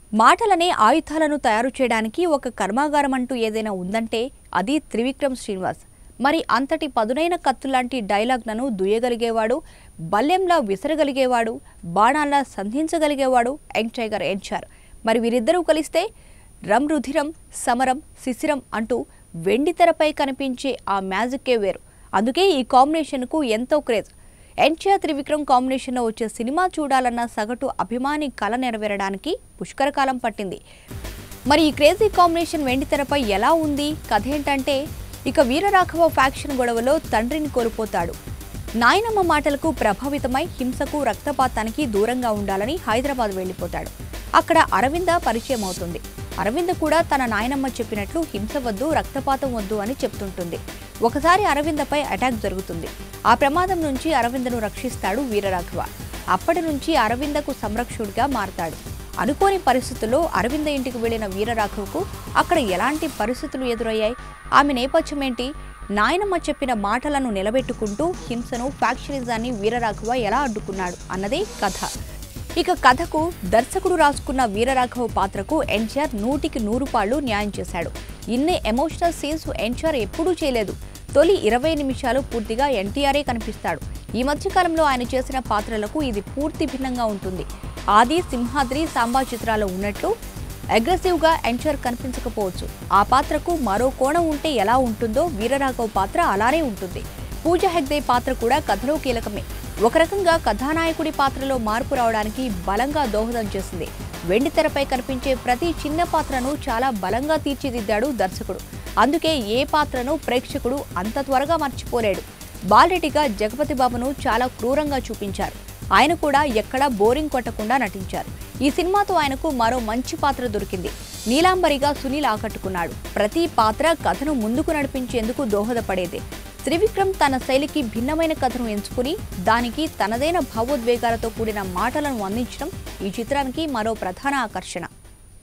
మాటలనే ఆయుధాలను తయారు చేయడానికి ఒక కర్మాగారం అంటూ ఏదైనా ఉందంటే అది త్రివిక్రమ్ శ్రీనివాస్ మరి అంతటి పదునైన కత్తులాంటి డైలాగ్లను దుయ్యగలిగేవాడు బల్లెంలా విసరగలిగేవాడు బాణాల్లా సంధించగలిగేవాడు యంగ్ టైగర్ ఎన్చార్ మరి వీరిద్దరూ కలిస్తే రమ్ రుధిరం సమరం శిశిరం అంటూ వెండి తెరపై కనిపించే ఆ మ్యాజిక్కే వేరు అందుకే ఈ కాంబినేషన్కు ఎంతో క్రేజ్ ఎన్టీఆర్ త్రివిక్రమ్ కాంబినేషన్లో వచ్చే సినిమా చూడాలన్న సగటు అభిమాని కల నెరవేరడానికి పుష్కరకాలం పట్టింది మరి ఈ క్రేజీ కాంబినేషన్ వెండితెరపై ఎలా ఉంది కథ ఏంటంటే ఇక వీరరాఘవ ఫ్యాక్షన్ గొడవలో తండ్రిని కోల్పోతాడు నాయనమ్మ మాటలకు ప్రభావితమై హింసకు రక్తపాతానికి దూరంగా ఉండాలని హైదరాబాద్ వెళ్ళిపోతాడు అక్కడ అరవింద పరిచయం అవుతుంది అరవింద కూడా తన నాయనమ్మ చెప్పినట్లు హింస వద్దు రక్తపాతం వద్దు అని చెప్తుంటుంది ఒకసారి అరవిందపై అటాక్ జరుగుతుంది ఆ ప్రమాదం నుంచి అరవిందను రక్షిస్తాడు వీరరాఘవ అప్పటి నుంచి అరవిందకు సంరక్షకుడిగా మారతాడు అనుకోని పరిస్థితుల్లో అరవింద ఇంటికి వెళ్లిన వీరరాఘవకు అక్కడ ఎలాంటి పరిస్థితులు ఎదురయ్యాయి ఆమె నేపథ్యం ఏంటి నాయనమ్మ చెప్పిన మాటలను నిలబెట్టుకుంటూ హింసను ఫ్యాక్షనిజాన్ని వీరరాఘవ ఎలా అడ్డుకున్నాడు అన్నదే కథ ఇక కథకు దర్శకుడు రాసుకున్న వీరరాఘవ పాత్రకు ఎన్టీఆర్ నూటికి నూరు పాళ్ళు న్యాయం చేశాడు ఇన్ని ఎమోషనల్ సీన్స్ ఎన్టీఆర్ ఎప్పుడూ చేయలేదు తొలి ఇరవై నిమిషాలు పూర్తిగా ఎన్టీఆరే కనిపిస్తాడు ఈ మధ్యకాలంలో ఆయన చేసిన పాత్రలకు ఇది పూర్తి భిన్నంగా ఉంటుంది ఆది సింహాద్రి సాంబా చిత్రాల్లో ఉన్నట్లు అగ్రెసివ్గా ఎన్టీఆర్ కనిపించకపోవచ్చు ఆ పాత్రకు మరో కోణం ఉంటే ఎలా ఉంటుందో వీరరాఘవ్ పాత్ర అలానే ఉంటుంది పూజ హెగ్దే పాత్ర కూడా కథలో కీలకమే ఒక రకంగా కథానాయకుడి పాత్రలో మార్పు రావడానికి బలంగా దోహదం చేసింది వెండి తెరపై కనిపించే ప్రతి చిన్న పాత్రను చాలా బలంగా తీర్చిదిద్దాడు దర్శకుడు అందుకే ఏ పాత్రను ప్రేక్షకుడు అంత త్వరగా మర్చిపోలేడు బాలరెడ్డిగా జగపతి బాబును చాలా క్రూరంగా చూపించారు ఆయన కూడా ఎక్కడా బోరింగ్ కొట్టకుండా నటించారు ఈ సినిమాతో ఆయనకు మరో మంచి పాత్ర దొరికింది నీలాంబరిగా సునీల్ ఆకట్టుకున్నాడు ప్రతి పాత్ర కథను ముందుకు నడిపించేందుకు దోహదపడేదే త్రివిక్రమ్ తన శైలికి భిన్నమైన కథను ఎంచుకుని దానికి తనదైన భావోద్వేగాలతో కూడిన మాటలను అందించడం ఈ చిత్రానికి మరో ప్రధాన ఆకర్షణ